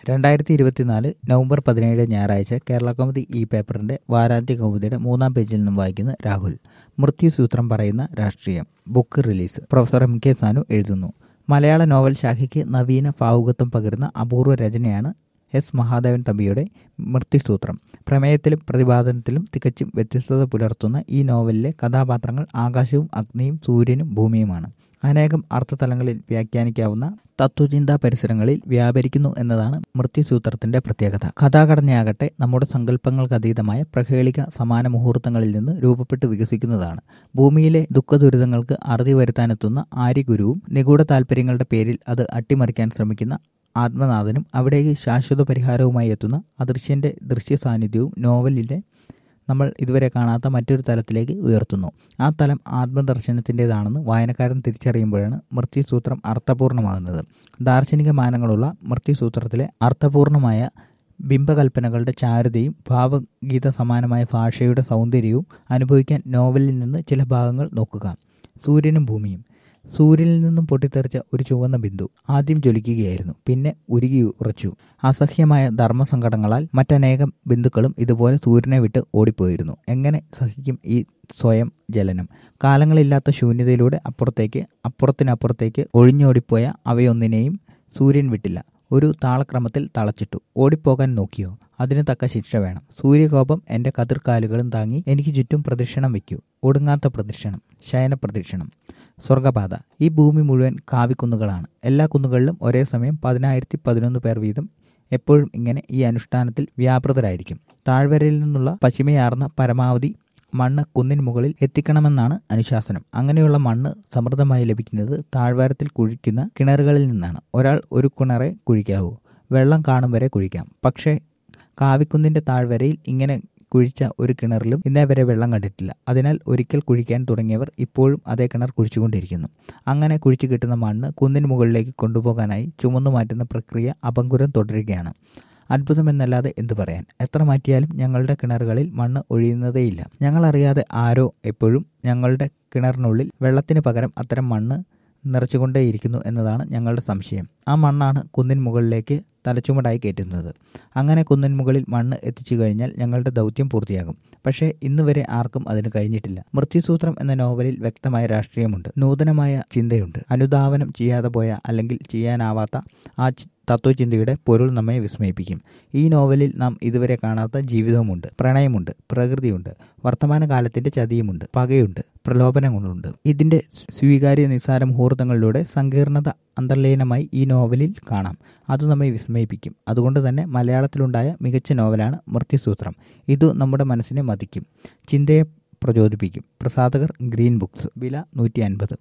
രണ്ടായിരത്തി ഇരുപത്തിനാല് നവംബർ പതിനേഴ് ഞായറാഴ്ച കേരള കൗമുദി ഈ പേപ്പറിന്റെ വാരാന്ത്യ കൗമുദിയുടെ മൂന്നാം പേജിൽ നിന്നും വായിക്കുന്ന രാഹുൽ മൃത്യുസൂത്രം പറയുന്ന രാഷ്ട്രീയം book release professor M K Sanu എഴുതുന്നു മലയാള നോവൽ ശാഖയ്ക്ക് നവീന ഭാവുകത്വം പകരുന്ന അപൂർവ രചനയാണ് എസ് മഹാദേവൻ തമ്പിയുടെ മൃത്യുസൂത്രം പ്രമേയത്തിലും പ്രതിപാദനത്തിലും തികച്ചും വ്യത്യസ്തത പുലർത്തുന്ന ഈ നോവലിലെ കഥാപാത്രങ്ങൾ ആകാശവും അഗ്നിയും സൂര്യനും ഭൂമിയുമാണ് അനേകം അർത്ഥതലങ്ങളിൽ വ്യാഖ്യാനിക്കാവുന്ന തത്വചിന്താ പരിസരങ്ങളിൽ വ്യാപരിക്കുന്നു എന്നതാണ് മൃത്യുസൂത്രത്തിന്റെ പ്രത്യേകത കഥാഘടനയാകട്ടെ നമ്മുടെ സങ്കല്പങ്ങൾക്കതീതമായ പ്രഹേളിക സമാന മുഹൂർത്തങ്ങളിൽ നിന്ന് രൂപപ്പെട്ട് വികസിക്കുന്നതാണ് ഭൂമിയിലെ ദുഃഖദുരിതങ്ങൾക്ക് അറുതി വരുത്താനെത്തുന്ന ആര്യഗുരുവും നിഗൂഢ താല്പര്യങ്ങളുടെ പേരിൽ അത് അട്ടിമറിക്കാൻ ശ്രമിക്കുന്ന ആത്മനാഥനും അവിടേക്ക് ശാശ്വത പരിഹാരവുമായി എത്തുന്ന അദൃശ്യന്റെ ദൃശ്യ സാന്നിധ്യവും നോവലിലെ നമ്മൾ ഇതുവരെ കാണാത്ത മറ്റൊരു തലത്തിലേക്ക് ഉയർത്തുന്നു ആ തലം ആത്മദർശനത്തിൻ്റെതാണെന്ന് വായനക്കാരൻ തിരിച്ചറിയുമ്പോഴാണ് മൃത്യുസൂത്രം അർത്ഥപൂർണമാകുന്നത് ദാർശനിക മാനങ്ങളുള്ള മൃത്യുസൂത്രത്തിലെ അർത്ഥപൂർണമായ ബിംബകൽപ്പനകളുടെ ചാരുതയും ഭാവഗീത സമാനമായ ഭാഷയുടെ സൗന്ദര്യവും അനുഭവിക്കാൻ നോവലിൽ നിന്ന് ചില ഭാഗങ്ങൾ നോക്കുക സൂര്യനും ഭൂമിയും സൂര്യനിൽ നിന്നും പൊട്ടിത്തെറിച്ച ഒരു ചുവന്ന ബിന്ദു ആദ്യം ജ്വലിക്കുകയായിരുന്നു പിന്നെ ഉരുകി ഉറച്ചു അസഹ്യമായ ധർമ്മസങ്കടങ്ങളാൽ മറ്റനേകം ബിന്ദുക്കളും ഇതുപോലെ സൂര്യനെ വിട്ട് ഓടിപ്പോയിരുന്നു എങ്ങനെ സഹിക്കും ഈ സ്വയം ജലനം കാലങ്ങളില്ലാത്ത ശൂന്യതയിലൂടെ അപ്പുറത്തേക്ക് അപ്പുറത്തിനപ്പുറത്തേക്ക് ഒഴിഞ്ഞോടിപ്പോയ അവയൊന്നിനെയും സൂര്യൻ വിട്ടില്ല ഒരു താളക്രമത്തിൽ തളച്ചിട്ടു ഓടിപ്പോകാൻ നോക്കിയോ അതിന് തക്ക ശിക്ഷ വേണം സൂര്യകോപം എൻ്റെ കതിർക്കാലുകളും താങ്ങി എനിക്ക് ചുറ്റും പ്രദക്ഷിണം വയ്ക്കൂ ഒടുങ്ങാത്ത പ്രദക്ഷിണം ശയന പ്രദക്ഷിണം സ്വർഗപാത ഈ ഭൂമി മുഴുവൻ കാവിക്കുന്നുകളാണ് എല്ലാ കുന്നുകളിലും ഒരേ സമയം പതിനായിരത്തി പതിനൊന്ന് പേർ വീതം എപ്പോഴും ഇങ്ങനെ ഈ അനുഷ്ഠാനത്തിൽ വ്യാപൃതരായിരിക്കും താഴ്വരയിൽ നിന്നുള്ള പശ്ചിമയാർന്ന പരമാവധി മണ്ണ് കുന്നിന് മുകളിൽ എത്തിക്കണമെന്നാണ് അനുശാസനം അങ്ങനെയുള്ള മണ്ണ് സമൃദ്ധമായി ലഭിക്കുന്നത് താഴ്വാരത്തിൽ കുഴിക്കുന്ന കിണറുകളിൽ നിന്നാണ് ഒരാൾ ഒരു കിണറെ കുഴിക്കാവൂ വെള്ളം കാണും വരെ കുഴിക്കാം പക്ഷേ കാവിക്കുന്നിൻ്റെ താഴ്വരയിൽ ഇങ്ങനെ കുഴിച്ച ഒരു കിണറിലും ഇന്നേ വരെ വെള്ളം കണ്ടിട്ടില്ല അതിനാൽ ഒരിക്കൽ കുഴിക്കാൻ തുടങ്ങിയവർ ഇപ്പോഴും അതേ കിണർ കുഴിച്ചുകൊണ്ടിരിക്കുന്നു അങ്ങനെ കുഴിച്ചു കിട്ടുന്ന മണ്ണ് കുന്നിന് മുകളിലേക്ക് കൊണ്ടുപോകാനായി ചുമന്നു മാറ്റുന്ന പ്രക്രിയ അപങ്കുരം തുടരുകയാണ് അത്ഭുതമെന്നല്ലാതെ എന്തു പറയാൻ എത്ര മാറ്റിയാലും ഞങ്ങളുടെ കിണറുകളിൽ മണ്ണ് ഒഴിയുന്നതേയില്ല ഞങ്ങളറിയാതെ ആരോ എപ്പോഴും ഞങ്ങളുടെ കിണറിനുള്ളിൽ വെള്ളത്തിന് പകരം അത്തരം മണ്ണ് നിറച്ചുകൊണ്ടേയിരിക്കുന്നു എന്നതാണ് ഞങ്ങളുടെ സംശയം ആ മണ്ണാണ് കുന്നിൻ മുകളിലേക്ക് തലച്ചുമടായി കയറ്റുന്നത് അങ്ങനെ കുന്നിൻ മുകളിൽ മണ്ണ് എത്തിച്ചു കഴിഞ്ഞാൽ ഞങ്ങളുടെ ദൗത്യം പൂർത്തിയാകും പക്ഷേ ഇന്ന് വരെ ആർക്കും അതിന് കഴിഞ്ഞിട്ടില്ല മൃത്യുസൂത്രം എന്ന നോവലിൽ വ്യക്തമായ രാഷ്ട്രീയമുണ്ട് നൂതനമായ ചിന്തയുണ്ട് അനുധാവനം ചെയ്യാതെ പോയ അല്ലെങ്കിൽ ചെയ്യാനാവാത്ത ആ തത്വചിന്തയുടെ പൊരുൾ നമ്മെ വിസ്മയിപ്പിക്കും ഈ നോവലിൽ നാം ഇതുവരെ കാണാത്ത ജീവിതവുമുണ്ട് പ്രണയമുണ്ട് പ്രകൃതിയുണ്ട് വർത്തമാനകാലത്തിന്റെ ചതിയുമുണ്ട് പകയുണ്ട് പ്രലോഭനങ്ങളുണ്ട് ഇതിന്റെ സ്വീകാര്യ നിസ്സാര മുഹൂർത്തങ്ങളിലൂടെ സങ്കീർണത അന്തർലീനമായി ഈ നോവലിൽ കാണാം അത് നമ്മെ വിസ്മയിപ്പിക്കും അതുകൊണ്ട് തന്നെ മലയാളത്തിലുണ്ടായ മികച്ച നോവലാണ് മൃത്യുസൂത്രം ഇത് നമ്മുടെ മനസ്സിനെ മതിക്കും ചിന്തയെ പ്രചോദിപ്പിക്കും പ്രസാധകർ ഗ്രീൻ ബുക്സ് വില നൂറ്റി അൻപത്